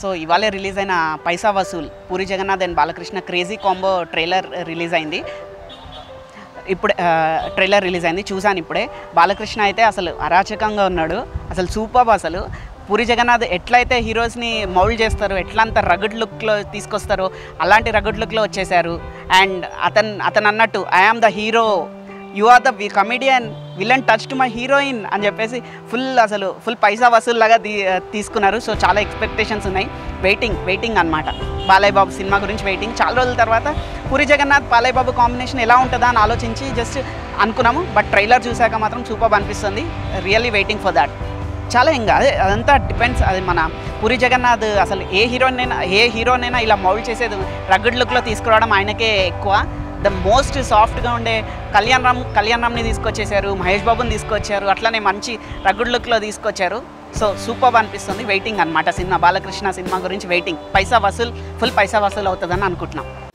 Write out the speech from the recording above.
ఇవాళే రిలీజ్ అయిన Paisa Vasool Puri Jagannadh and Balakrishna crazy combo trailer release అయింది ఇప్పుడు ట్రైలర్ రిలీజ్ అయింది చూశాను ఇప్పుడే బాలకృష్ణ అయితే అసలు అరాచకంగా ఉన్నాడు అసలు సూపర్ అసలు పూరి జగన్నాథ్ ఎట్లయితే హీరోస్ని మౌల్డ్ చేస్తారో ఎట్లా అంత రగడ్ లుక్లో తీసుకొస్తారో అలాంటి రగడ్ లుక్లో వచ్చేసారు అండ్ అతను అతను అన్నట్టు I am the hero you are the comedian villain touch to my heroine అని చెప్పేసి ఫుల్ అసలు ఫుల్ పైసా వసూల్ లాగా తీ తీసుకున్నారు సో చాలా ఎక్స్పెక్టేషన్స్ ఉన్నాయి వెయిటింగ్ వెయిటింగ్ అనమాట బాలయ్య బాబు సినిమా గురించి వెయిటింగ్ చాలా రోజుల తర్వాత పూరి జగన్నాథ్ బాలయ్య బాబు కాంబినేషన్ ఎలా ఉంటుందా అని ఆలోచించి జస్ట్ అనుకున్నాము బట్ ట్రైలర్ చూశాక మాత్రం సూపర్ అనిపిస్తుంది రియల్లీ వెయిటింగ్ ఫర్ దాట్ చాలా ఇంకా అదే అదంతా డిపెండ్స్ అది మన పూరి జగన్నాథ్ అసలు ఏ హీరోనైనా ఏ హీరోనైనా ఇలా మౌల్డ్ చేసేది రగ్గడ్ లుక్లో తీసుకురావడం ఆయనకే ఎక్కువ ద మోస్ట్ సాఫ్ట్గా ఉండే కళ్యాణ్ రామ్ కళ్యాణ్ రామ్ని తీసుకొచ్చేసారు మహేష్ బాబుని తీసుకొచ్చారు అట్లనే మంచి రగ్గుడ్ లుక్లో తీసుకొచ్చారు సో సూపర్ అనిపిస్తుంది వెయిటింగ్ అనమాట సినిమా బాలకృష్ణ సినిమా గురించి వెయిటింగ్ పైసా వసూల్ ఫుల్ పైసా వసూల్ అవుతుందని అనుకుంటున్నాం